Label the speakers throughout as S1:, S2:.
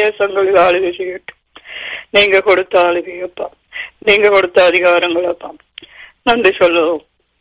S1: தேசங்களில் ஆளுகை செய்யட்டும் நீங்க கொடுத்த ஆளுகையப்பா நீங்க கொடுத்த அதிகாரங்கள் அப்பா நன்றி சொல்லுவோம்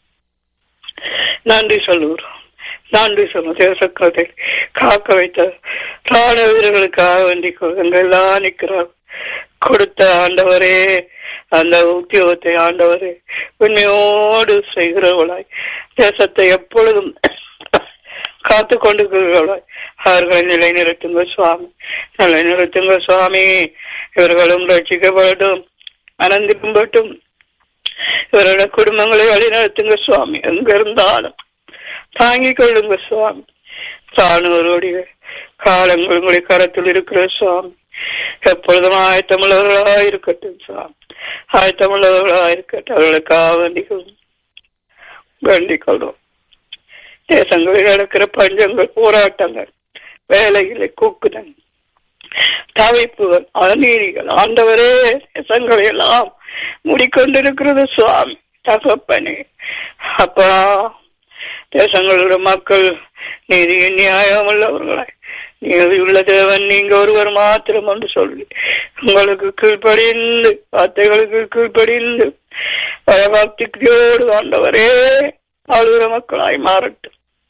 S1: நன்றி சொல்லுகிறோம் நன்றி சொல்லுவோம் தேசக்கதை காக்க வைத்த ராணுவ வீரர்களுக்காக வேண்டிக் எங்கெல்லாம் நிற்கிறார் கொடுத்த ஆண்டவரே அந்த உத்தியோகத்தை ஆண்டவரே உண்மையோடு செய்கிறவளாய் தேசத்தை எப்பொழுதும் காத்து கொண்டிருக்கிறவளாய் அவர்களை நிலைநிறுத்துங்க சுவாமி நிலைநிறுத்துங்க சுவாமி இவர்களும் ரட்சிக்கப்படட்டும் மனம் திரும்பட்டும் இவரோட குடும்பங்களை வழிநடத்துங்க சுவாமி எங்க இருந்தாலும் தாங்கிக் கொள்ளுங்க சுவாமி தானவருடைய காலங்கள் உங்களுடைய கரத்தில் இருக்கிற சுவாமி எப்பொழுதும் ஆயத்தமுள்ளவர்களா இருக்கட்டும் சுவாமி ஆயத்தமுள்ளவர்களா இருக்கட்டும் அவர்களுக்காக வேண்டிக் வேண்டிக் கொள்வோம் தேசங்களில் நடக்கிற பஞ்சங்கள் போராட்டங்கள் வேலைகளை கூக்குதல் தவிப்புகள் அநீதிகள் ஆண்டவரே தேசங்களை எல்லாம் மூடிக்கொண்டிருக்கிறது சுவாமி தகப்பனே அப்பா தேசங்களோட மக்கள் நீதி நியாயம் உள்ளவர்களாய் நீதி உள்ள தேவன் நீங்க ஒருவர் மாத்திரம் என்று சொல்லி உங்களுக்கு கீழ்ப்படிந்து வார்த்தைகளுக்கு கீழ்ப்படிந்து பயபக்தியோடு ஆண்டவரே ஆளுகிற மக்களாய் மாறட்டும்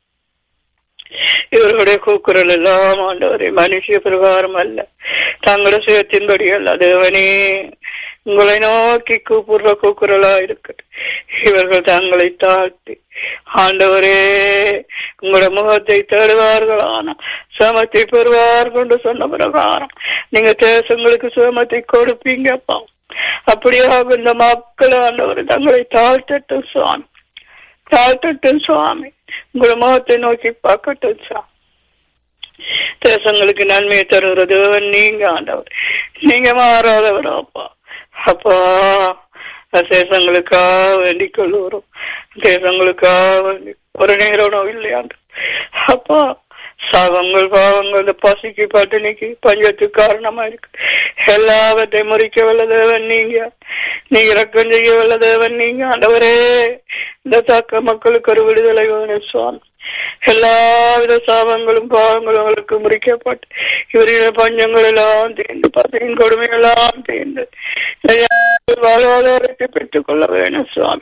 S1: இவர்களுடைய கூக்குரல் எல்லாம் ஆண்டவரே மனுஷ பிரகாரம் அல்ல தங்களோட சுயத்தின்படி அல்ல தேவனே உங்களை நோக்கி கூப்பிடுற கூக்குரலா இருக்கட்டும் இவர்கள் தங்களை தாழ்த்தி ஆண்டவரே உங்களோட முகத்தை தேடுவார்களான சமத்தை பெறுவார்கள் என்று சொன்ன பிரகாரம் நீங்க தேசங்களுக்கு சுமத்தை கொடுப்பீங்கப்பா அப்படியாக இந்த மக்கள் ஆண்டவர் தங்களை தாழ்த்தட்டும் சுவாமி தாழ்த்தட்டும் சுவாமி உங்களோட முகத்தை நோக்கி பார்க்கட்டும் சுவாமி தேசங்களுக்கு நன்மையை தருகிற தேவன் நீங்க ஆண்டவர் நீங்க மாறாதவர் அப்பா அப்பா தேசங்களுக்காக வேண்டிக் கொள்ளுகிறோம் தேசங்களுக்காக வேண்டி ஒரு நேரம் இல்லையாண்டு அப்பா சாபங்கள் பாவங்கள் இந்த பசிக்கு பட்டினிக்கு பஞ்சத்துக்கு காரணமா இருக்கு எல்லாவற்றையும் முறிக்க வல்ல தேவன் நீங்க நீ இறக்கம் செய்ய வல்ல தேவன் நீங்க ஆண்டவரே இந்த தாக்க மக்களுக்கு ஒரு விடுதலை வேணும் சுவாமி எல்லாவித சாபங்களும் பாவங்களும் அவர்களுக்கு முறிக்கப்பட்டு இவரின் பஞ்சங்கள் எல்லாம் தீர்ந்து பசியின் கொடுமை எல்லாம் தீர்ந்து வாழ்வாதாரத்தை பெற்றுக் கொள்ள வேணும் சுவாமி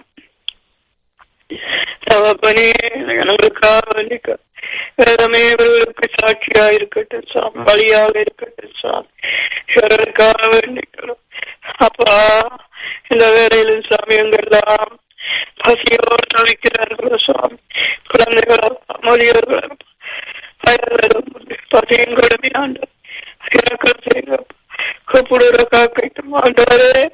S1: தகப்பனே எங்களுக்காக வேண்டிக்க வேதமே இவர்களுக்கு சாட்சியா இருக்கட்டும் சுவாமி வழியாக இருக்கட்டும் சுவாமி இவர்களுக்காக வேண்டிக்கிறோம் அப்பா இந்த வேலையிலும் சாமி எங்கெல்லாம் பசியோடு தவிக்கிறார்களோ சுவாமி குழந்தைகளோ மொழியோர்களோ வயதரும் பசியின் கொடுமையாண்டு இறக்கம் செய்ய கூப்பிடுற காக்கைட்டும் ஆண்டவரே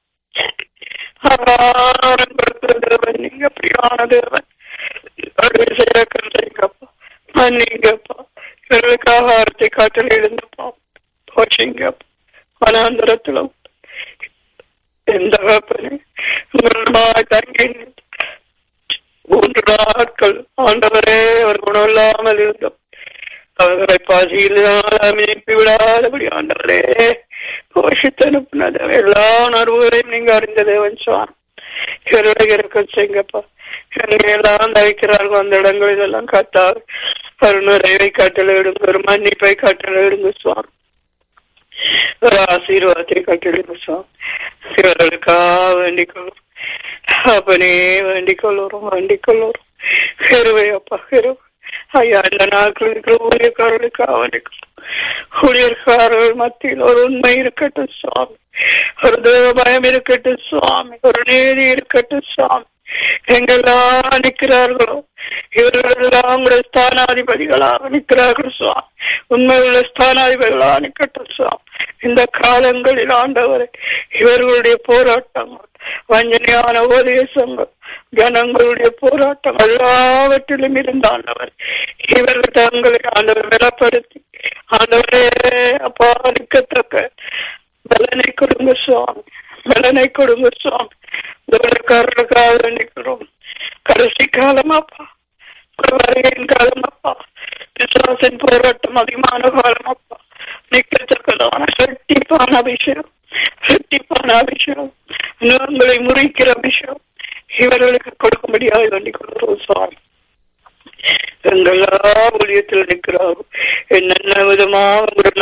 S1: ஆகாரம் கொடுக்கிற தேவன் நீங்க பிரியான தேவன் இறக்கம் செய்யப்பா மன்னிங்கப்பா இவர்களுக்கு ஆகாரத்தை காட்டில் எழுந்தப்பா போச்சிங்கப்பா வனாந்தரத்துல எந்த கப்பனே உங்களுமாய் தங்கி மூன்று நாட்கள் ஆண்டவரே அவர் குணமில்லாமல் இருந்தோம் அவர்களை பாசியில் அமைப்பி விடாதபடி ஆண்டவரே போஷித்து அனுப்பினது எல்லா உணர்வுகளையும் நீங்க அறிந்த தேவன் சுவாமி இவருடைய இறக்கம் செய்யுங்கப்பா எல்லாம் தவிக்கிறார்கள் அந்த இடங்களில் எல்லாம் காத்தார் ஒரு நிறைவை கட்டளையிடுங்க ஒரு மன்னிப்பை கட்டளையிடுங்க சுவாமி ஒரு ஆசீர்வாதத்தை கட்டளையிடுங்க சுவாமி இவர்களுக்காக வேண்டிக் கொள்ளும் அப்பனே வேண்டிக் கொள்ளுறோம் வேண்டிக் கொள்ளுறோம் ஹெருவை அப்பா ஹெருவை ஐயா இந்த நாட்கள் இருக்கிற ஊழியக்காரர்களுக்காக வேண்டிக் ஊழியர்காரர்கள் மத்தியில் ஒரு உண்மை இருக்கட்டும் சுவாமி ஒரு தேவ பயம் இருக்கட்டும் சுவாமி ஒரு நீதி இருக்கட்டும் சுவாமி எங்கெல்லாம் நிற்கிறார்களோ இவர்கள் எல்லாம் உங்களுடைய ஸ்தானாதிபதிகளாக நிற்கிறார்கள் சுவாமி உண்மையுள்ள ஸ்தானாதிபதிகளாக நிற்கட்டும் சுவாமி இந்த காலங்களில் ஆண்டவரை இவர்களுடைய போராட்டங்கள் வஞ்சனையான உபதேசங்கள் ஜனங்களுடைய போராட்டம் எல்லாவற்றிலும் இருந்தாண்டவர் இவர்கள் தங்களை ஆண்டவர் பலப்படுத்தி ஆண்டவரே அப்பா நிற்கத்தக்க பலனை கொடுங்க சுவாமி பலனை கொடுங்க சுவாமி காரணக்காக நிற்கிறோம் கடைசி காலமாப்பா வருகையின் காலமாப்பா விசுவாசின் போராட்டம் அதிகமான காலமாப்பா நிற்கத்தக்கதான சட்டிப்பான அபிஷேகம் சட்டிப்பான அபிஷேகம் உங்களை முறிக்கிற அபிஷேகம் இவர்களுக்கு கொடுக்கும்படியாக வேண்டிக் கொள்கிறோம் சுவாமி எங்களா ஊழியத்தில் நிற்கிறார்கள் என்னென்ன விதமாக உங்களுடைய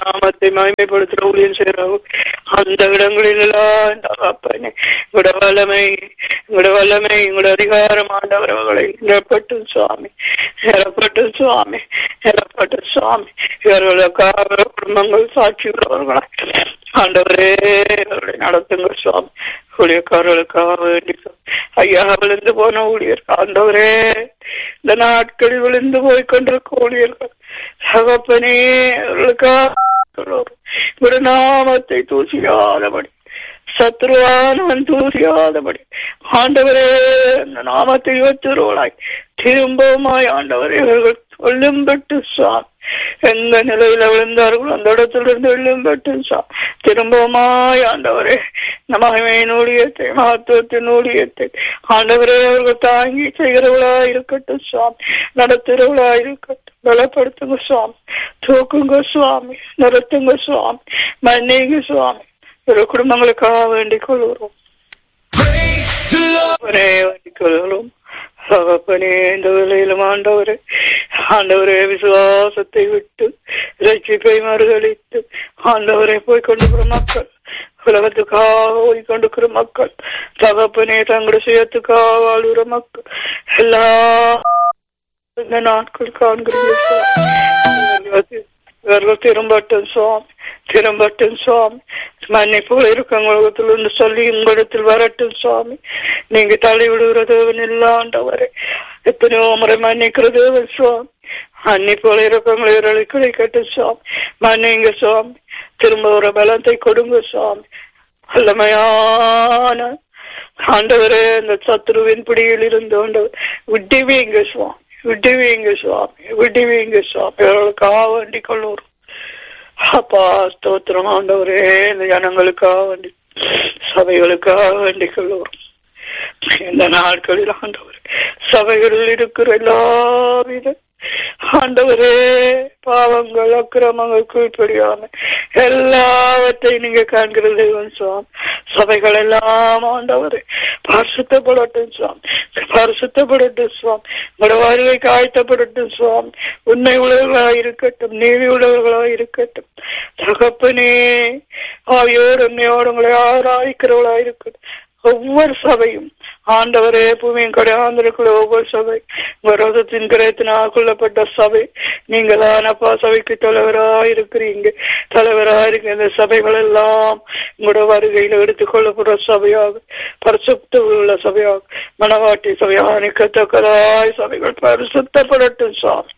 S1: நாமத்தை மகிமைப்படுத்துற ஊழியம் செய்யறோம் அந்த இடங்களில் எல்லாம் தகப்பனே உங்களோட வல்லமை உங்களோட வல்லமை உங்களோட அதிகாரம் ஆண்டவர் அவர்களை நிரப்பட்டும் சுவாமி நிரப்பட்டும் சுவாமி நிரப்பட்டும் சுவாமி இவர்களுக்காக குடும்பங்கள் சாட்சி உள்ளவர்களா ஆண்டவரே அவர்களை நடத்துங்க சுவாமி ஊழியக்காரர்களுக்காக வேண்டி ஐயா விழுந்து போன ஊழியர் ஆண்டவரே இந்த நாட்களில் விழுந்து போய் கொண்டிருக்க ஊழியர்கள் சகப்பனே அவர்களுக்காக ஒரு நாமத்தை தூசியாதபடி சத்ருவானவன் தூசியாதபடி ஆண்டவரே அந்த நாமத்தை வைத்திருவாய் திரும்பவுமாய் ஆண்டவரே இவர்கள் சொல்லும்பட்டு சுவாமி எந்த நிலையில விழுந்தார்கள் அந்த இடத்திலிருந்து விழும்பட்டு சுவாமி திரும்பவுமாய் ஆண்டவரே இந்த மகிமையின் ஊழியத்தை மகத்துவத்தின் ஊழியத்தை ஆண்டவரே அவர்கள் தாங்கி செய்கிறவளா இருக்கட்டும் சுவாமி நடத்துகிறவளா இருக்கட்டும் பலப்படுத்துங்க சுவாமி தூக்குங்க சுவாமி நிறுத்துங்க சுவாமி மன்னிங்க சுவாமி ஒரு குடும்பங்களுக்காக வேண்டிக் கொள்கிறோம் ஒரே வேண்டிக் கொள்கிறோம் சகப்பனே இந்த வேலையிலும் ஆண்டவரே ஆண்டவரே விசுவாசத்தை விட்டு ரட்சிப்பை மறுதளித்து ஆண்டவரை போய் கொண்டிருக்கிற மக்கள் உலகத்துக்காக போய் கொண்டிருக்கிற மக்கள் தகப்பனே தங்களுடைய சுயத்துக்காக வாழ்கிற மக்கள் எல்லா இந்த நாட்கள் காண்கிறீர்கள் இவர்கள் திரும்பட்டும் சுவாமி திரும்பட்டும் சுவாமி மன்னிப்புகள் இருக்க உலகத்திலிருந்து சொல்லி உங்களிடத்தில் வரட்டும் சுவாமி நீங்க தள்ளி விடுகிற தேவன் இல்லாண்டவரை எத்தனையோ முறை மன்னிக்கிற தேவன் சுவாமி மன்னிப்புகள் இருக்கவங்களை இவர்களை கிடைக்கட்டும் சுவாமி மன்னிங்க சுவாமி திரும்ப ஒரு பலத்தை கொடுங்க சுவாமி வல்லமையான ஆண்டவரே இந்த சத்ருவின் பிடியில் இருந்து ஆண்டவர் விட்டுவீங்க சுவாமி விடுவீங்க சுவாமி விடுவீங்க சுவாமி அவர்களுக்காக வேண்டிக் கொள்ளுறோம் அப்பா ஸ்தோத்திரம் ஆண்டவரே இந்த ஜனங்களுக்காக வேண்டி சபைகளுக்காக வேண்டிக் கொள்ளுறோம் இந்த நாட்களில் ஆண்டவர் சபைகளில் இருக்கிற எல்லாவித ஆண்டவரே பாவங்கள் அக்கிரமங்கள் கீழ்ப்படியாம எல்லாவற்றையும் நீங்க காண்கிற தெய்வம் சுவாமி சபைகள் எல்லாம் ஆண்டவரே பரிசுத்தப்படட்டும் சுவாமி பரிசுத்தப்படட்டும் சுவாமி உங்களோட வருகை காய்த்தப்படட்டும் சுவாமி உண்மை உழவர்களா இருக்கட்டும் நீதி உழவர்களா இருக்கட்டும் தகப்பனே ஆவியோர் உண்மையோடு உங்களை ஆராய்க்கிறவளா இருக்கட்டும் ஒவ்வொரு சபையும் ஆண்டவரே பூமியின் கடையாந்திருக்கிற ஒவ்வொரு சபை ரதத்தின் கிரயத்தினால் கொள்ளப்பட்ட சபை நீங்களானப்பா சபைக்கு தலைவரா இருக்கிறீங்க தலைவரா இருக்க இந்த சபைகள் எல்லாம் உங்களோட வருகையில் எடுத்துக் கொள்ளப்படுற சபையாக பரிசுத்த உள்ள சபையாக மனவாட்டி சபையாக நிற்கத்தக்கதாய் சபைகள் பரிசுத்தப்படட்டும் சாமி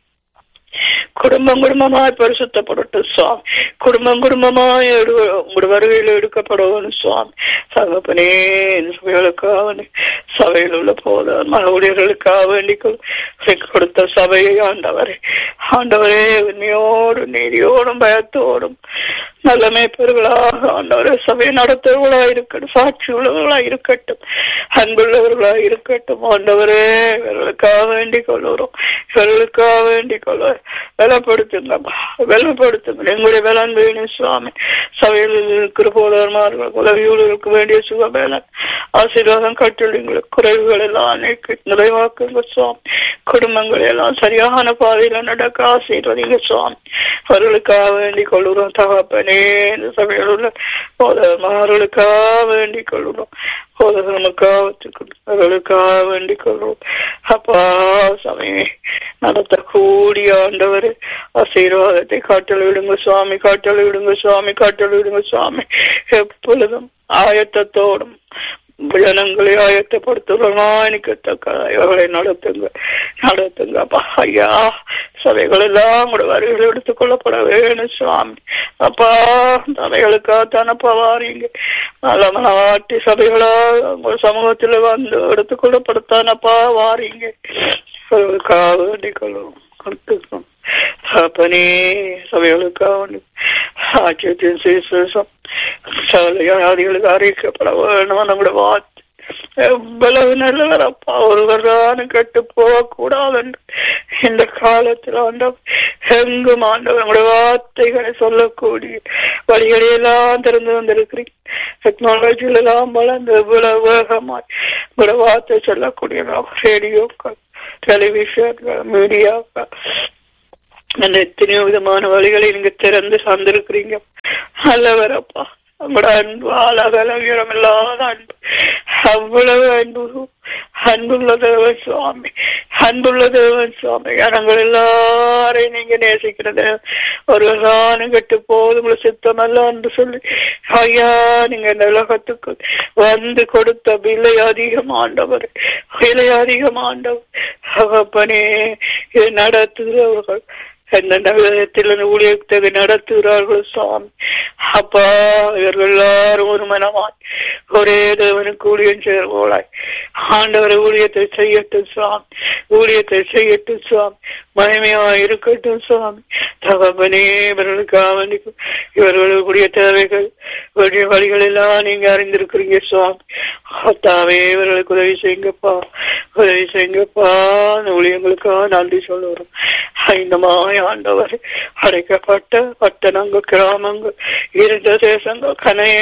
S1: குடும்பம் குடும்பமாய் பரிசுத்தப்படட்டும் சுவாமி குடும்பம் குடும்பமாய் உங்களோட வருகையில் எடுக்கப்படணும் சுவாமி சகப்பனே சபைகளுக்காக சபையில் உள்ள போத மக ஊழியர்களுக்காக வேண்டிக் கொடுத்த சபையை ஆண்டவரே ஆண்டவரே உண்மையோடும் நீதியோடும் பயத்தோடும் நல்ல மேய்ப்பர்களாக ஆண்டவரே சபையை நடத்துவர்களா இருக்கட்டும் சாட்சி உள்ளவர்களா இருக்கட்டும் அன்புள்ளவர்களா இருக்கட்டும் ஆண்டவரே இவர்களுக்காக வேண்டிக் கொள்ளுறோம் இவர்களுக்காக வேண்டிக் கொள்ளுவோம் பலப்படுத்துங்க பலப்படுத்துங்க எங்களுடைய பலன் வேணும் சுவாமி சபையில் இருக்கிற போலவர்மார்கள் உதவியூழலுக்கு வேண்டிய சுகபலன் ஆசீர்வாதம் கட்டுள்ளுங்களுக்கு குறைவுகள் எல்லாம் நீக்கி நிறைவாக்குங்க சுவாமி குடும்பங்கள் எல்லாம் சரியான பாதையில நடக்க ஆசீர்வதிங்க சுவாமி அவர்களுக்காக வேண்டிக் கொள்கிறோம் தகப்பனே இந்த சபையில் உள்ள போதவர்களுக்காக வேண்டிக் கொள்கிறோம் போதகர்களுக்காக வேண்டிக் கொள்கிறோம் அப்பா சமய நடத்தக்கூடிய ஆண்டவர் ஆசீர்வாதத்தை காட்டல் விடுங்க சுவாமி காட்டல் விடுங்க சுவாமி காட்டல் விடுங்க சுவாமி எப்பொழுதும் ஆயத்தத்தோடும் ஜனங்களை ஆயத்தப்படுத்துவதற்காக இவர்களை நடத்துங்க நடத்துங்க அப்பா ஐயா சபைகள் எல்லாம் கூட வருகள் எடுத்துக் கொள்ளப்பட வேணும் சுவாமி அப்பா சபைகளுக்கா தானப்பா வாரீங்க நல்ல நாட்டி சபைகளா உங்க சமூகத்துல வந்து எடுத்துக் கொள்ளப்படுத்தானப்பா வாரீங்க அவர்களுக்காக வேண்டிக் கொள்ளும் கொடுத்துக்கிறோம் அப்பனே சபைகளுக்காக சாட்சியத்தின் சுவிசேஷம் சகலையாதிகளுக்கு அறிவிக்கப்பட வேணும் நம்முடைய வார்த்தை எவ்வளவு நல்லவரப்பா ஒருவரான கெட்டு போக கூடாது இந்த காலத்தில் ஆண்டவர் எங்கும் ஆண்டவர் உங்களுடைய வார்த்தைகளை சொல்லக்கூடிய வழிகளை எல்லாம் திறந்து வந்திருக்கிறீங்க டெக்னாலஜில எல்லாம் வளர்ந்து இவ்வளவு வேகமாய் உங்களோட வார்த்தை சொல்லக்கூடிய ரேடியோக்கள் டெலிவிஷன்கள் மீடியாக்கள் அந்த எத்தனையோ விதமான வழிகளை நீங்க திறந்து சார்ந்திருக்கிறீங்க நல்லவரப்பா உங்களோட அன்பு அழகல உயரம் இல்லாத அன்பு அவ்வளவு அன்பு அன்புள்ள தேவன் சுவாமி அன்புள்ள தேவன் சுவாமி நாங்கள் எல்லாரையும் நீங்க நேசிக்கிறது ஒரு நானும் கெட்டு போது உங்களை சித்தமல்ல என்று சொல்லி ஐயா நீங்க இந்த உலகத்துக்கு வந்து கொடுத்த விலை அதிகமாண்டவர் விலை அதிகமாண்டவர் அவப்பனே இது நடத்துகிறவர்கள் எந்த நகரத்தில் ஊழியத்தை நடத்துகிறார்கள் சுவாமி அப்பா இவர்கள் எல்லாரும் ஒரு மனமாய் ஒரே தேவனுக்கு ஊழியம் செய்வோளாய் ஆண்டவர் ஊழியத்தை செய்யட்டும் சுவாமி ஊழியத்தை செய்யட்டும் சுவாமி மகிமையா இருக்கட்டும் சுவாமி தகப்பனே இவர்களுக்காக வேண்டிக்கும் இவர்களுடைய தேவைகள் வழி வழிகள் எல்லாம் நீங்க அறிந்திருக்கிறீங்க சுவாமி அத்தாவே இவர்களுக்கு உதவி செய்யுங்கப்பா உதவி செய்யுங்கப்பா அந்த ஊழியங்களுக்காக நன்றி சொல்லுறோம் இந்த மாய ஆண்டவர் அடைக்கப்பட்ட பட்டணங்கள் கிராமங்கள் இருந்த தேசங்கள்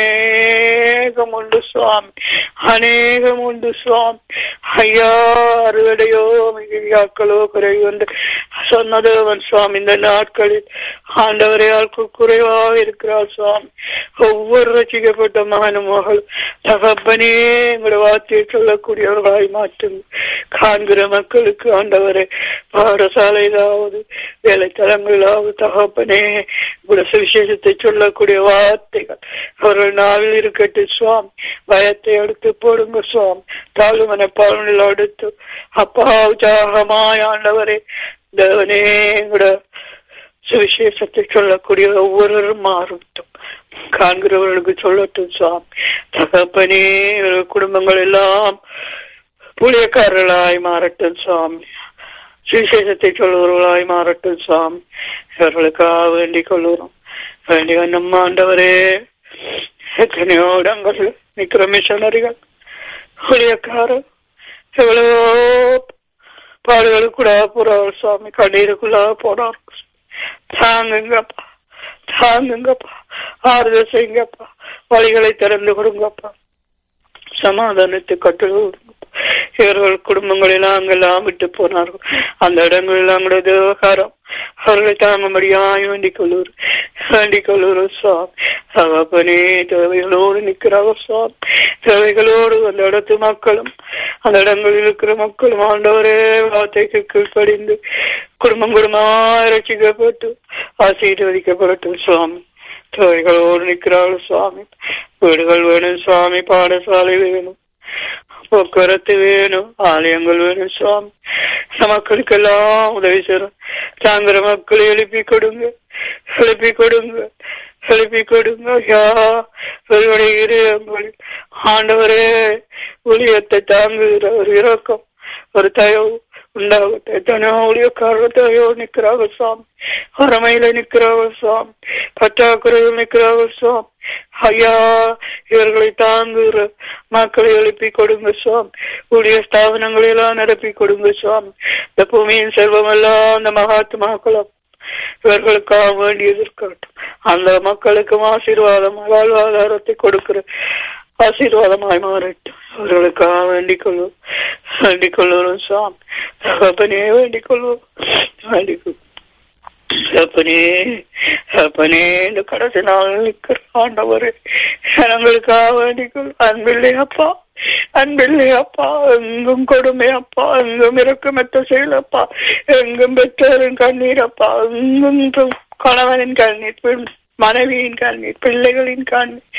S1: அநேகம் உண்டு சுவாமி அநேகம் உண்டு சுவாமி ஐயா அறுவடையோ மிகுதியாக்களோ குறைவு என்று சொன்னதேவன் சுவாமி இந்த நாட்களில் ஆண்டவரே ஆட்கள் குறைவாக இருக்கிறார் சுவாமி ஒவ்வொரு ரசிக்கப்பட்ட மகனும் மகள் தகப்பனே எங்களுடைய வார்த்தையை சொல்லக்கூடியவர்களாய் மாற்றுங்க காண்கிற மக்களுக்கு ஆண்டவரே பாடசாலையிலாவது வேலைத்தலங்களிலாவது தகப்பனே உங்களுடைய சுவிசேஷத்தை சொல்லக்கூடிய வார்த்தைகள் அவர்கள் நாவில் இருக்கட்டும் சுவாமி பயத்தை எடுத்து போடுங்க சுவாமி தாழ்வு மனப்பான்மையில் அடுத்து அப்பா உற்சாகமாய் ஆண்டவரே தேவனே எங்களோட சுவிசேஷத்தை சொல்லக்கூடிய ஒவ்வொருவரும் மாறட்டும் காண்கிறவர்களுக்கு சொல்லட்டும் சுவாமி தகப்பனே இவர்கள் குடும்பங்கள் எல்லாம் புளியக்காரர்களாய் மாறட்டும் சுவாமி சுவிசேஷத்தை சொல்லுவர்களாய் மாறட்டும் சுவாமி இவர்களுக்காக வேண்டிக் கொள்ளுகிறோம் வேண்டிய நம்ம ஆண்டவரே எத்தனையோ இடங்கள் நிக்கிற மிஷனரிகள் ஊழியக்காரர் எவ்வளவோ பாடுகளுக்குள்ள போறார் சுவாமி கண்ணீருக்குள்ளாக போனார் தாங்குங்கப்பா தாங்குங்கப்பா ஆறுதல் செய்யுங்கப்பா வழிகளை திறந்து கொடுங்கப்பா சமாதானத்தை கட்டு இவர்கள் குடும்பங்கள் எல்லாம் அங்கெல்லாம் விட்டு போனார்கள் அந்த இடங்கள் எல்லாம் கூட விவகாரம் அவர்களை தாங்கும்படியாய் வேண்டிக் கொள்ளுவர் வேண்டிக் கொள்ளுவர் சுவாமி தகப்பனே தேவைகளோடு நிற்கிறாங்க சுவாமி தேவைகளோடு அந்த இடத்து மக்களும் அந்த இடங்களில் இருக்கிற மக்களும் ஆண்டவரே வார்த்தைக்கு கீழ்ப்படிந்து குடும்பம் குடும்பமாய் ரசிக்கப்பட்டு ஆசீர்வதிக்கப்படட்டும் சுவாமி தேவைகளோடு நிற்கிறார்கள் சுவாமி வீடுகள் வேணும் சுவாமி பாடசாலை வேணும் போக்குவரத்து வேணும் ஆலயங்கள் வேணும் சுவாமி மக்களுக்கெல்லாம் உதவி செய்யணும் தாங்கிற மக்களை எழுப்பி கொடுங்க எழுப்பி கொடுங்க எழுப்பி கொடுங்க ஐயா ஒருவருடைய இதயங்களில் ஆண்டவரே ஊழியத்தை தாங்குகிற ஒரு இரக்கம் ஒரு தயவு உண்டாகட்டும் எத்தனையோ ஊழியக்காரர்கள் தயவோடு நிற்கிறாங்க சுவாமி அறமையில நிற்கிறாங்க சுவாமி பற்றாக்குறையில் நிற்கிறாங்க சுவாமி ஐயா இவர்களை தாங்குகிற மக்களை எழுப்பி கொடுங்க சுவாமி ஊழிய ஸ்தாபனங்களை எல்லாம் நிரப்பி கொடுங்க சுவாமி இந்த பூமியின் செல்வம் எல்லாம் அந்த மகாத்மாக்களும் இவர்களுக்காக வேண்டியது இருக்கட்டும் அந்த மக்களுக்கும் ஆசீர்வாதம் வாழ்வாதாரத்தை கொடுக்கிற ஆசீர்வாதமாய் மாறட்டும் அவர்களுக்காக வேண்டிக் கொள்வோம் வேண்டிக் கொள்வோம் சுவாமி தகப்பனே வேண்டிக் கொள்வோம் வேண்டிக் கொள்வோம் அப்பனே அப்பனே இந்த கடைசி நாள் நிற்கிற ஆண்டவரே ஜனங்களுக்காக வேண்டிக்கொள் அன்பில்லை அப்பா அன்பில்லை அப்பா எங்கும் கொடுமை அப்பா எங்கும் இறக்கமற்ற செயலப்பா எங்கும் பெற்றோரின் கண்ணீர் அப்பா எங்கும் கணவனின் கண்ணீர் பெண் மனைவியின் கண்ணீர் பிள்ளைகளின் கண்ணீர்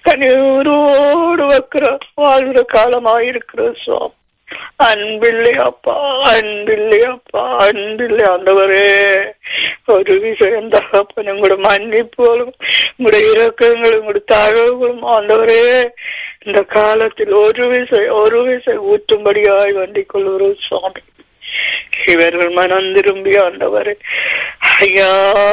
S1: கண்ணீரோடு வைக்கிற வாழ்கிற காலமாயிருக்கிற சுவாமி அன்பில்லை அப்பா அன்பில்லை அப்பா அன்பில்லை ஆண்டவரே ஒரு விஷயம் தகப்பன் உங்களோட மன்னிப்புகளும் உங்களுடைய இறக்கங்களும் உங்களுடைய தகவல்களும் ஆண்டவரே இந்த காலத்தில் ஒரு விசை ஒரு விசை ஊற்றும்படியாய் வண்டிக் கொள்கிறோம் சுவாமி இவர்கள் மனம் திரும்பி ஆண்டவரே ஐயா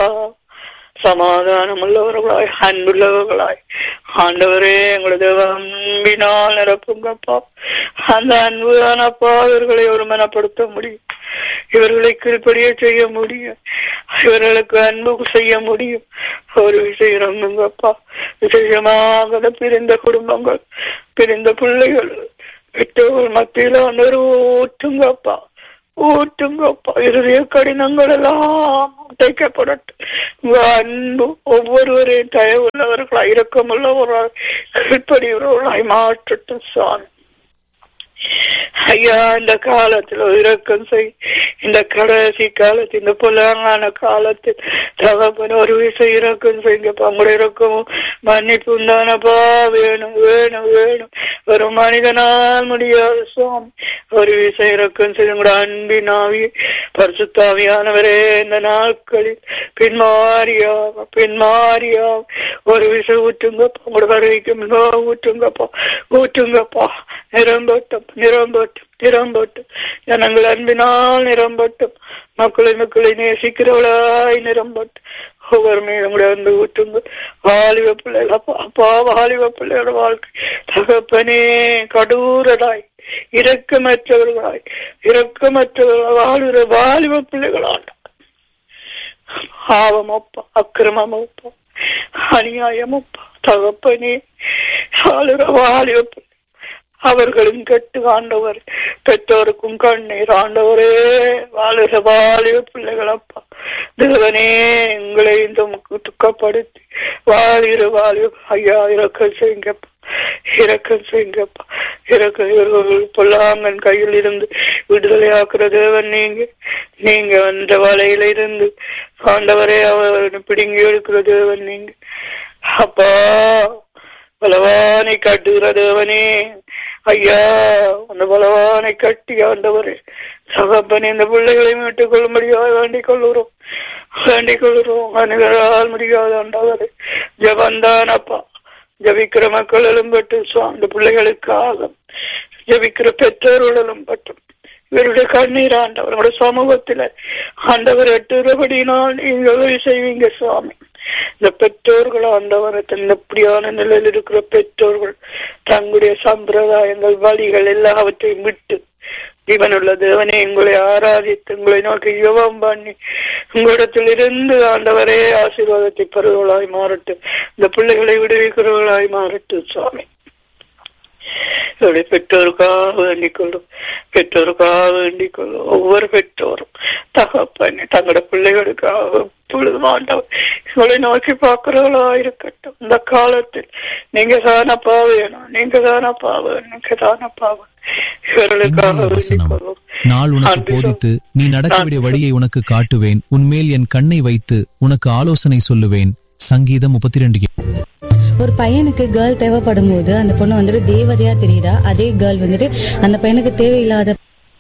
S1: சமாதானம் உள்ளவர்களாய் அன்புள்ளவர்களாய் ஆண்டவரே எங்களது அன்பினால் நிரப்புங்கப்பா அந்த அன்பு தானப்பா இவர்களை ஒருமனப்படுத்த முடியும் இவர்களை கீழ்படிய செய்ய முடியும் இவர்களுக்கு அன்பு செய்ய முடியும் ஒரு விஷயம் இறங்குங்கப்பா விசேஷமாக பிரிந்த குடும்பங்கள் பிரிந்த பிள்ளைகள் பெற்றோர்கள் மத்தியில வந்து ஊற்றுங்கப்பா ஊற்றுங்கப்பா இருதய கடினங்கள் எல்லாம் உடைக்கப்படட்டும் உங்க அன்பு ஒவ்வொருவரையும் தயவுள்ளவர்களாய் இரக்கமுள்ளவர்களாய் கீழ்ப்படியவர்களாய் மாற்றட்டும் சாமி ஐயா இந்த காலத்தில் இரக்கம் செய் இந்த கடைசி காலத்தில் இந்த புலங்கான காலத்தில் தகப்பன் ஒரு விஷயம் இறக்கம் செய்யுங்கப்பா உங்களுடைய இறக்கமும் மன்னிப்பு தானப்பா வேணும் வேணும் வேணும் ஒரு மனிதனால் முடியாது சுவாமி ஒரு விஷயம் இறக்கம் செய்ய உங்களோட அன்பினாவி பரிசுத்தாவியானவரே இந்த நாட்களில் பின்மாரியா பின்மாரியா ஒரு விஷயம் ஊற்றுங்கப்பா உங்களோட வருகைக்கு முன்பாக ஊற்றுங்கப்பா ஊற்றுங்கப்பா நிரம்பட்டும் நிரம்பட்டும் நிரம்பட்டும் ஜனங்கள் அன்பினால் நிரம்பட்டும் மக்களை மக்களை நேசிக்கிறவளாய் நிரம்பட்டும் ஒவ்வொரு மீதும் கூட வந்து ஊற்றுங்க வாலிப பிள்ளைகள் அப்பா அப்பா வாலிப பிள்ளையோட வாழ்க்கை தகப்பனே கடூரடாய் இரக்கமற்றவர்களாய் இரக்கமற்றவர்களாய் வாழுகிற வாலிப பிள்ளைகளாண்ட பாவம் அப்பா அக்கிரமம் அப்பா அநியாயம் அப்பா தகப்பனே வாழுகிற வாலிப பிள்ளை அவர்களும் கெட்டு ஆண்டவர் பெற்றோருக்கும் கண்ணீர் ஆண்டவரே வாழுகிற வாலிப பிள்ளைகள் அப்பா தேவனே எங்களை இந்த துக்கப்படுத்தி வாழுகிற வாலிப ஐயா இறக்கம் செய்யுங்கப்பா இறக்கம் செய்யுங்கப்பா இறக்க இவர்கள் பொல்லாங்கன் கையில் இருந்து விடுதலை ஆக்குற தேவன் நீங்க நீங்க அந்த வலையில இருந்து ஆண்டவரே அவர் பிடுங்கி எடுக்கிற தேவன் நீங்க அப்பா பலவானை கட்டுகிற தேவனே ஐயா அந்த பலவானை கட்டி ஆண்டவரே சகப்பன் இந்த பிள்ளைகளை மீட்டுக் கொள்ளும்படியாக வேண்டிக் கொள்ளுறோம் வேண்டிக் கொள்ளுறோம் மனிதரால் முடியாத ஆண்டவரே ஜபந்தான் அப்பா ஜபிக்கிற மக்கள் எழும்பட்டு அந்த பிள்ளைகளுக்காக ஜபிக்கிற பெற்றோர்களும் பட்டும் இவருடைய கண்ணீர் ஆண்டவர் உங்களுடைய சமூகத்துல ஆண்டவர் எட்டுறபடினால் நீங்கள் உதவி செய்வீங்க சுவாமி இந்த பெற்றோர்கள் ஆண்டவரை எப்படியான நிலையில் இருக்கிற பெற்றோர்கள் தங்களுடைய சம்பிரதாயங்கள் வழிகள் எல்லாவற்றையும் விட்டு ஜீவனுள்ள தேவனே உங்களை ஆராதித்து உங்களை நோக்கி யுவம் பண்ணி உங்களிடத்தில் இருந்து ஆண்டவரே ஆசீர்வாதத்தை பெறுவர்களாய் மாறட்டும் இந்த பிள்ளைகளை விடுவிக்கிறவர்களாய் மாறட்டும் சுவாமி பெற்றோருக்காக வேண்டிக் கொள்ளும் பெற்றோருக்காக வேண்டிக் கொள்ளும் ஒவ்வொரு பெற்றோரும் தகப்பன் தங்களோட பிள்ளைகளுக்காக எப்பொழுதும் ஆண்டவர் இவளை நோக்கி பார்க்கிறவளா இருக்கட்டும் இந்த காலத்தில் நீங்க தானப்பா வேணும் நீங்க தானப்பா வேணும் நீங்க தானப்பா வேணும் இவர்களுக்காக வேண்டிக் கொள்ளும்
S2: நாள் உனக்கு போதித்து நீ நடக்க வேண்டிய வழியை உனக்கு காட்டுவேன் உன்மேல் என் கண்ணை வைத்து உனக்கு ஆலோசனை சொல்லுவேன் சங்கீதம் முப்பத்தி ரெண்டு
S3: ஒரு பையனுக்கு கேர்ள் தேவைப்படும் போது அந்த பொண்ணு வந்துட்டு தேவதையா தெரியுதா அதே கேர்ள் வந்துட்டு அந்த பையனுக்கு தேவையில்லாத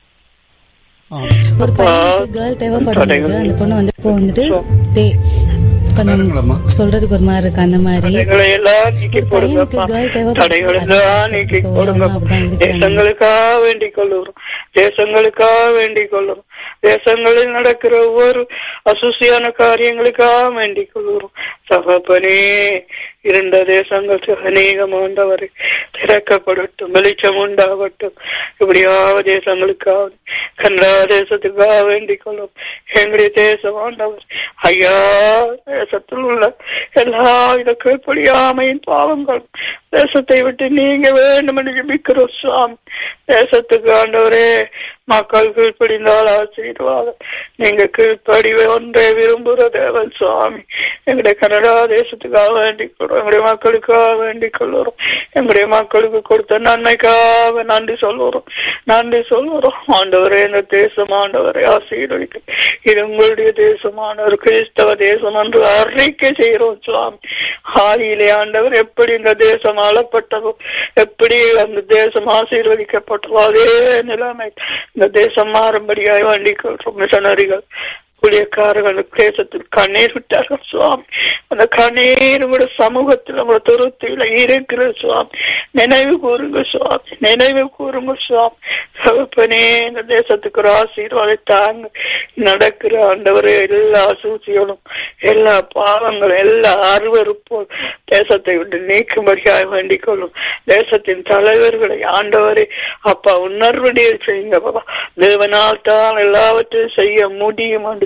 S3: ஒரு பையனுக்கு கேர்ள் தேவைப்படும் போது அந்த பொண்ணு வந்து இப்போ வந்துட்டு தே கொஞ்சம் சொல்றதுக்கு ஒரு மாதிரி இருக்கு அந்த மாதிரி
S1: தடைகளை எல்லாம் நீக்கி போடுங்கப்பா தடைகள் எல்லாம் நீக்கி போடுங்கப்பா தேசங்களுக்காக வேண்டிக் கொள்ளுறோம் தேசங்களுக்காக வேண்டிக் கொள்ளுறோம் தேசங்களில் நடக்கிற ஒவ்வொரு அசுசியான காரியங்களுக்காக வேண்டிக் கொள்ளுறோம் சகப்பனே இருந்த தேசங்கள் அநேகம் ஆண்டவரை திறக்கப்படட்டும் வெளிச்சம் உண்டாகட்டும் இப்படியாவது தேசங்களுக்காக கனடா தேசத்துக்காக வேண்டிக் கொள்ளும் எங்களுடைய தேசம் ஆண்டவர் ஐயா தேசத்தில் உள்ள எல்லா வித கீழ்ப்படியாமையின் பாவங்கள் தேசத்தை விட்டு நீங்க வேண்டும் என்று ஜபிக்கிறோம் சுவாமி தேசத்துக்கு ஆண்டவரே மக்கள் கீழ்ப்படிந்தால் ஆசீர்வாதம் நீங்க கீழ்ப்படி ஒன்றை விரும்புகிற தேவன் சுவாமி எங்களுடைய கனடா தேசத்துக்காக வேண்டிக் கொள்றோம் எங்களுடைய மக்களுக்காக வேண்டிக் கொள்ளுறோம் எங்களுடைய மக்களுக்கு கொடுத்த நன்மைக்காக நன்றி சொல்லுறோம் நன்றி சொல்லுறோம் ஆண்டவரே இந்த தேசம் ஆண்டவரை ஆசீர்வதிக்க இது உங்களுடைய தேசமானவர் கிறிஸ்தவ தேசம் என்று அறிக்கை செய்கிறோம் சுவாமி ஆதியிலே ஆண்டவர் எப்படி இந்த தேசம் ஆளப்பட்டதோ எப்படி அந்த தேசம் ஆசீர்வதிக்கப்பட்டதோ அதே நிலைமை இந்த தேசம் மாறும்படியாய் வேண்டிக் கொள்றோம் மிஷனரிகள் ஊழியக்காரர்கள் தேசத்தில் கண்ணீர் விட்டார்கள் சுவாமி அந்த கண்ணீர் உங்களோட சமூகத்தில் உங்களோட துருத்தியில இருக்கிற சுவாமி நினைவு கூறுங்க சுவாமி நினைவு கூறுங்க சுவாமி சகப்பனே இந்த தேசத்துக்கு ஒரு ஆசீர்வாதை தாங்க நடக்கிற ஆண்டவரே எல்லா சூழ்ச்சிகளும் எல்லா பாவங்களும் எல்லா அருவறுப்பும் தேசத்தை விட்டு நீக்கும்படியாக வேண்டிக் கொள்ளும் தேசத்தின் தலைவர்களை ஆண்டவரே அப்பா உணர்வடியை செய்யுங்க பாபா தேவனால் தான் எல்லாவற்றையும் செய்ய முடியும் என்று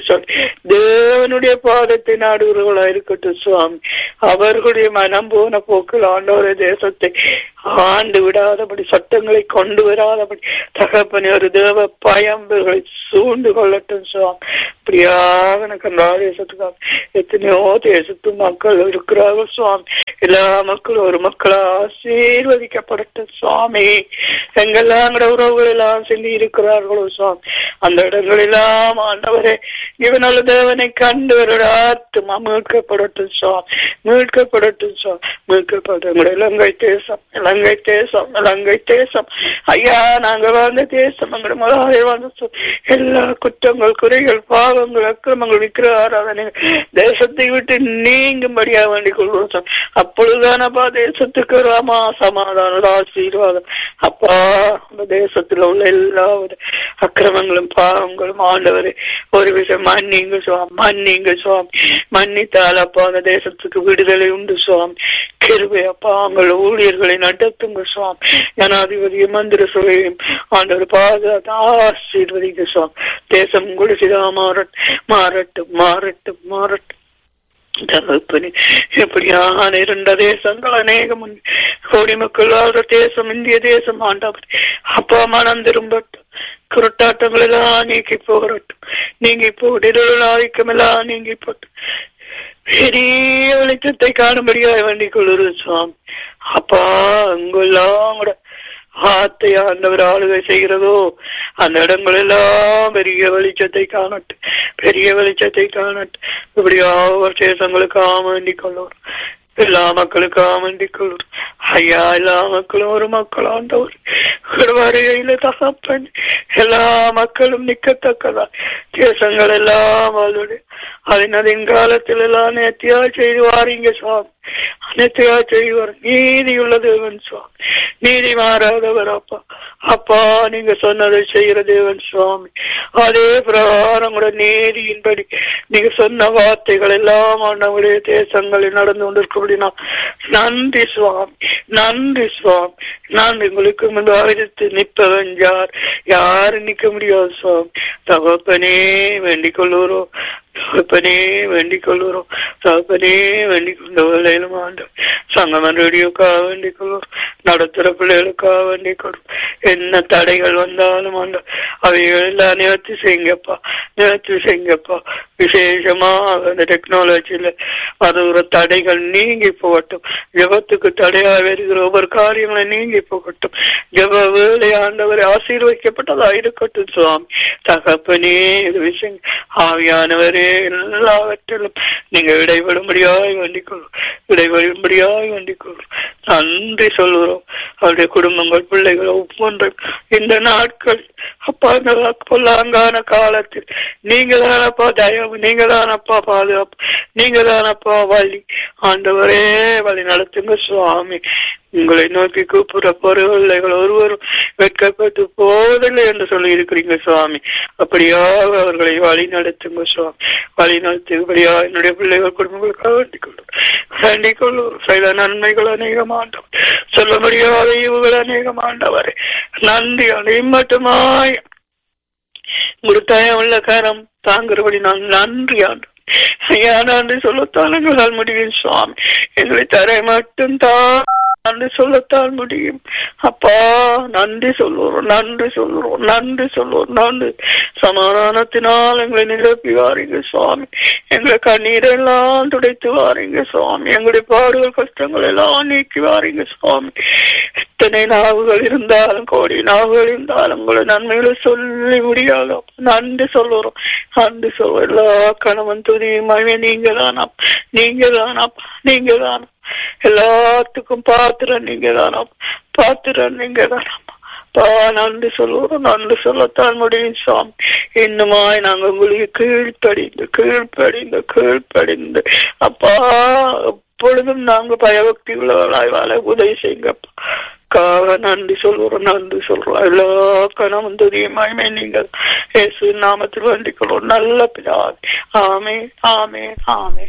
S1: சொல்லி தேவனுடைய பாதத்தை நாடுகிறவர்களா இருக்கட்டும் சுவாமி அவர்களுடைய மனம் போன போக்கில் ஆண்டவர தேசத்தை ஆண்டு விடாதபடி சட்டங்களை கொண்டு வராதபடி தகப்பனே ஒரு தேவ பயம்பர்களை சூழ்ந்து கொள்ளட்டும் சுவாமி இப்படியாக எனக்கு அந்த தேசத்துக்காக எத்தனையோ தேசத்து மக்கள் இருக்கிறார்கள் சுவாமி எல்லா மக்களும் ஒரு மக்களா ஆசீர்வதிக்கப்படட்டும் சுவாமி எங்கெல்லாம் எங்கட உறவுகள் எல்லாம் சொல்லி இருக்கிறார்களோ சுவாமி அந்த இடங்களெல்லாம் ஆண்டவரே இவனால தேவனை கண்டு ஒரு ஆத்துமா மீட்கப்படட்டும் சுவாமி மீட்கப்படட்டும் சுவாமி மீட்கப்படும் எங்களுடைய இலங்கை தேசம் இலங்கை தேசம் இலங்கை தேசம் ஐயா நாங்க வாழ்ந்த தேசம் எங்களுடைய முதலாளி வாழ்ந்த சு- எல்லா குற்றங்கள் குறைகள் பாவங்கள் அக்கிரமங்கள் விக்கிர ஆராதனை தேசத்தை விட்டு நீங்கும்படியா வேண்டிக் கொள்வோம் சாமி. அப்பொழுதுதானப்பா தேசத்துக்கு ராமா சமாதானம் ஆசீர்வாதம் அப்பா அந்த தேசத்துல உள்ள எல்லா வித அக்கிரமங்களும் பாவங்களும் ஆண்டவரே ஒரு விஷயம் மன்னிங்க சுவாமி மன்னிங்க சுவாமி மன்னித்தால் அப்பா அந்த தேசத்துக்கு விடுதலை உண்டு சுவாமி கிருபை அப்பா உங்கள் ஊழியர்களை நடத்துங்க சுவாமி ஜனாதிபதியும் மந்திர சபையும் ஆண்டவர் பாதுகாத்து ஆசீர்வதிங்க சுவாமி தேசம் குடிசிதா மாறட்டும் மாறட்டும் மாறட்டும் மாறட்டும் தகப்பனே எப்படியான இருண்ட தேசங்கள் அநேகம் உண்டு. கோடி மக்கள் வாழ்ற தேசம் இந்திய தேசம் ஆண்டவர் அப்பா மனம் திரும்பட்டும் குருட்டாட்டங்கள் எல்லாம் நீக்கி போகட்டும் நீங்கி போட்டு ஆதிக்கம் எல்லாம் நீங்கி போட்டு பெரிய வெளிச்சத்தை காணும்படியாக வேண்டிக் கொள்ளுறது சுவாமி அப்பா அங்கெல்லாம் கூட ஆத்தை ஆண்டவர் ஆளுகை செய்கிறதோ அந்த இடங்கள் எல்லாம் பெரிய வெளிச்சத்தை காணட்டும் பெரிய வெளிச்சத்தை காணட்டும் இப்படியா தேசங்களுக்காக வேண்டிக் கொள்ளுவோம் எல்லா மக்களுக்காக வேண்டிக் கொள்ளுவோம் ஐயா எல்லா மக்களும் ஒரு மக்கள் ஆண்டவர் ஒரு வருகையில தகப்பன் எல்லா மக்களும் நிக்கத்தக்கதா தேசங்கள் எல்லாம் அவளுடைய அதன் அதன் காலத்தில் எல்லாம் நேர்த்தியா செய்து வாரீங்க சுவாமி நேர்த்தியா செய்வார் நீதி உள்ள தேவன் சுவாமி நீதி மாறாதவர் அப்பா அப்பா நீங்க சொன்னதை செய்கிற தேவன் சுவாமி அதே பிரகாரம் கூட நீதியின்படி நீங்க சொன்ன வார்த்தைகள் எல்லாம் நம்முடைய தேசங்களில் நடந்து கொண்டிருக்கபடினா நன்றி சுவாமி நன்றி சுவாமி நான் உங்களுக்கு முன்பு ஆயுதத்து நிற்பவன் யார் யாரும் நிக்க முடியாது சுவாமி தகப்பனே வேண்டிக் கொள்ளுறோம் தகப்பனே வேண்டிக் கொள்ளுறோம் தகப்பனே வேண்டிக் கொண்ட வேலையிலும் ஆண்டு சங்கமன் ரேடியோக்காக வேண்டிக் கொள்ளுறோம் நடத்துற பிள்ளைகளுக்காக வேண்டிக் கொள்ளும் என்ன தடைகள் வந்தாலும் ஆண்டு அவைகள் எல்லாம் நிவர்த்தி செய்யுங்கப்பா நிவர்த்தி செய்யுங்கப்பா விசேஷமா அந்த டெக்னாலஜியில அது ஒரு தடைகள் நீங்கி போகட்டும் ஜபத்துக்கு தடையா வருகிற ஒவ்வொரு காரியங்களும் நீங்கி போகட்டும் ஜப வேலை ஆண்டவரை ஆசீர்வதிக்கப்பட்டதா இருக்கட்டும் சுவாமி தகப்பனே இது விஷயம் ஆவியானவரே எல்லாவற்றிலும் நீங்க விடைபடும்படியாய் வேண்டிக் கொள்ளும் விடைபடும்படியாய் வேண்டிக் கொள்ளும் நன்றி சொல்கிறோம் அவருடைய குடும்பங்கள் பிள்ளைகள் ஒவ்வொன்றும் இந்த நாட்கள் அப்பா இந்த பொல்லாங்கான காலத்தில் நீங்க தானப்பா தயவு நீங்க தானப்பா பாதுகாப்பு நீங்க தானப்பா வழி ஆண்டவரே வழி நடத்துங்க சுவாமி உங்களை நோக்கி கூப்பிட பொருள்கள் ஒருவரும் வெட்கப்பட்டு போவதில்லை என்று சொல்லி இருக்கிறீங்க சுவாமி அப்படியாக அவர்களை வழி நடத்துங்க சுவாமி வழி நடத்துபடியா என்னுடைய பிள்ளைகள் குடும்பங்களுக்காக வேண்டிக் கொள்ளும் வேண்டிக் கொள்ளும் சில நன்மைகள் அநேகமாண்டவர் சொல்ல முடியாத ஈவுகள் அநேகமாண்டவர் நன்றி அதை மட்டுமாய் உங்களுடைய உள்ள கரம் தாங்குறபடி நான் நன்றி ஆண்டு ஐயா நன்றி சொல்லத்தான் எங்களால் முடியும் சுவாமி எங்களை தரை மட்டும் தான் நன்றி சொல்லத்தான் முடியும் அப்பா நன்றி சொல்லுவோம் நன்றி சொல்லுவோம் நன்றி சொல்லுவோம் நன்றி சமாதானத்தினால் எங்களை நிரப்பி வாரீங்க சுவாமி எங்களை கண்ணீரெல்லாம் துடைத்து வாரீங்க சுவாமி எங்களுடைய பாடுகள் கஷ்டங்கள் எல்லாம் நீக்கி வாரீங்க சுவாமி எத்தனை நாவுகள் இருந்தாலும் கோடி நாவுகள் இருந்தாலும் உங்களை நன்மைகளை சொல்லி முடியாது நன்றி சொல்லுறோம் நன்றி சொல்லுவோம் எல்லா கணவன் துதியுமாவே நீங்க தானா நீங்க தானா நீங்க தானா எல்லாத்துக்கும் பாத்திரம் நீங்க தானா பாத்திரம் நீங்க தானா பா நன்றி சொல்லுவோம் நன்றி சொல்லத்தான் முடியும் சுவாமி இன்னுமாய் நாங்க உங்களுக்கு கீழ்ப்படிந்து கீழ்ப்படிந்து கீழ்ப்படிந்து அப்பா எப்பொழுதும் நாங்க பயபக்தி உள்ளவர்களாய் வாழ உதவி செய்யுங்கப்பா காக நன்றி சொல்றோம் நன்றி சொல்றோம் எல்லா கணவன் துதியுமாயுமே நீங்கள் இயேசு நாமத்தில் வேண்டிக் கொள்வோம் நல்ல பிதாவே ஆமே ஆமே ஆமே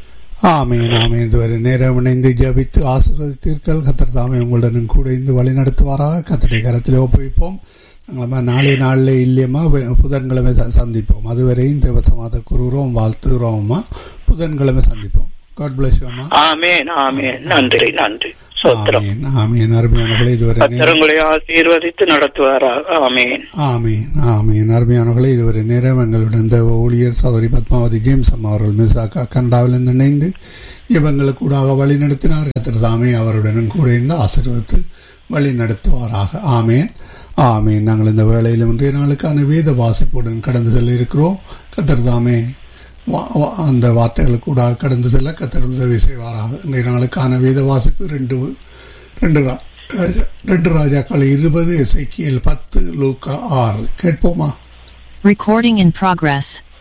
S4: ஆமேன் ஆமேன் இதுவரை நேரம் இணைந்து ஜபித்து ஆசீர்வதித்தீர்கள் கத்தர் தாமே உங்களுடன் கூட இருந்து வழி நடத்துவாராக கத்தரை கரத்தில் ஒப்புவிப்போம் நாங்களம்மா நாளை நாளில் இல்லையம்மா வெ- புதன்கிழமை ச- சந்திப்போம் அதுவரையும் தேவசமாத கூறுகிறோம் வாழ்த்துகிறோம்மா புதன்கிழமை சந்திப்போம் காட் பிளஸ் அம்மா
S1: ஆமேன் ஆமேன் நன்றி நன்றி சோத்திரம்
S4: ஆமீன் ஆமீன் அருமையானவர்களே இதுவரை நேரம்
S1: கத்தரங்களை ஆசீர்வதித்து நடத்துவாராக ஆமேன்
S4: ஆமீன் ஆமீன் அருமையானவர்களே இதுவரை நேரம் எங்களுடன் தேவ ஊழியர் சௌரி பத்மாவதி ஜேம்ஸ் அம்மா அவர்கள் மிசாக்கா கனடாவிலிருந்து இணைந்து இவங்களுக்கு கூடாக வழி நடத்தினார் கத்திர தாமே அவருடனும் கூட இருந்து ஆசீர்வதித்து வழி நடத்துவாராக ஆமேன் ஆமேன் நாங்கள் இந்த வேளையில் இன்றைய நாளுக்கான வேத வாசிப்புடன் கடந்து செல்ல இருக்கிறோம் கத்திர தாமே வா- வா- அந்த வார்த்தைகளுக்கு கூட கடந்து செல்ல கத்தர் உதவி செய்வாராக இன்றைய நாளுக்கான வேத வாசிப்பு ரெண்டு ரெண்டு ரா- ராஜா- ரெண்டு ராஜாக்கள் இருபது எசைக்கியல் பத்து லூக்கா ஆறு கேட்போமா
S5: Recording in progress.